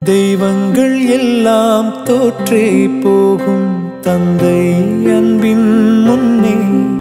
தெய்வங்கள் எல்லாம் தோற்றே போகும் தந்தை அன்பின் முன்னே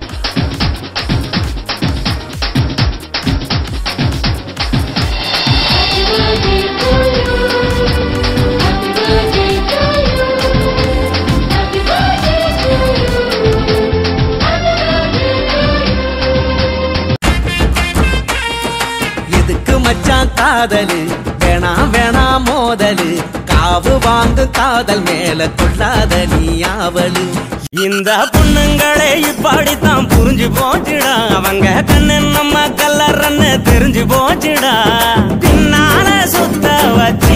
எதுக்கு மச்சான் காதலு வேணாம் வேணாம் மோதலு காவு வாங்கு காதல் மேல கொள்ளாத நீ ஆவலு இந்த பொண்ணுங்களே இப்படித்தான் புரிஞ்சு போச்சுடா அவங்க கண்ணு நம்ம கல்லறன்னு தெரிஞ்சு போச்சுடா பின்னால சுத்த வச்சி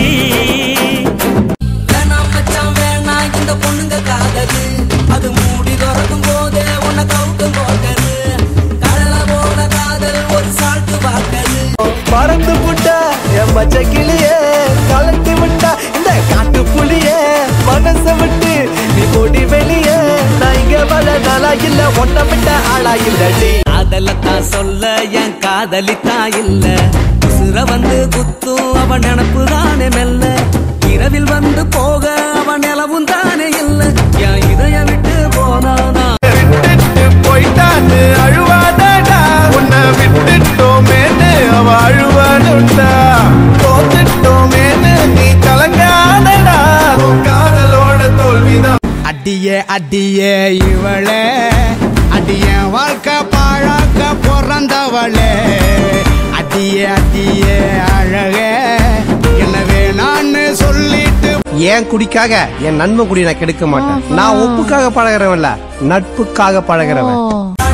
வேணாம் மச்சான் வேணாம் இந்த பொண்ணுங்க காதலு அது மூடி திறக்கும் போதே உன்னை கவுக்கும் போக்கது கடலை போல காதல் ஒரு சால்ட்டு வாக்கது பறந்து புட்டா என் மச்ச கிளியே கலட்டி விட்டா இந்த காட்டு புலியே மனச விட்டு நீ ஓடி வெளியே நான் இங்க வள நாளா இல்ல ஒன்ன விட்ட ஆளா இல்லடி காதலத்தான் சொல்ல என் காதலித்தான் இல்ல உசுர வந்து குத்தும் அவன் நினப்பு தானே மெல்ல இரவில் வந்து போக அவன் நிலவும் தானே இல்ல என் இதய விட்டு போனானா விட்டுட்டு போயிட்டான்னு அழுவாதடா உன்னை விட்டுட்டோமேன்னு அவ அழுவானுண்டா தோத்துட்டோமேன்னு நீ கலங்காதடா உன் காதலோட தோல்விதான் அடியே அடியே இவளே அடிய வாழ்க்கை பாழாக்க பிறந்தவளே அடியே அடியே அழகே எனவே நான் சொல்லிட்டு ஏன் குடிக்காக என் நன்மை குடி நான் கெடுக்க மாட்டேன் நான் ஒப்புக்காக பழகிறவன்ல நட்புக்காக பழகிறவன்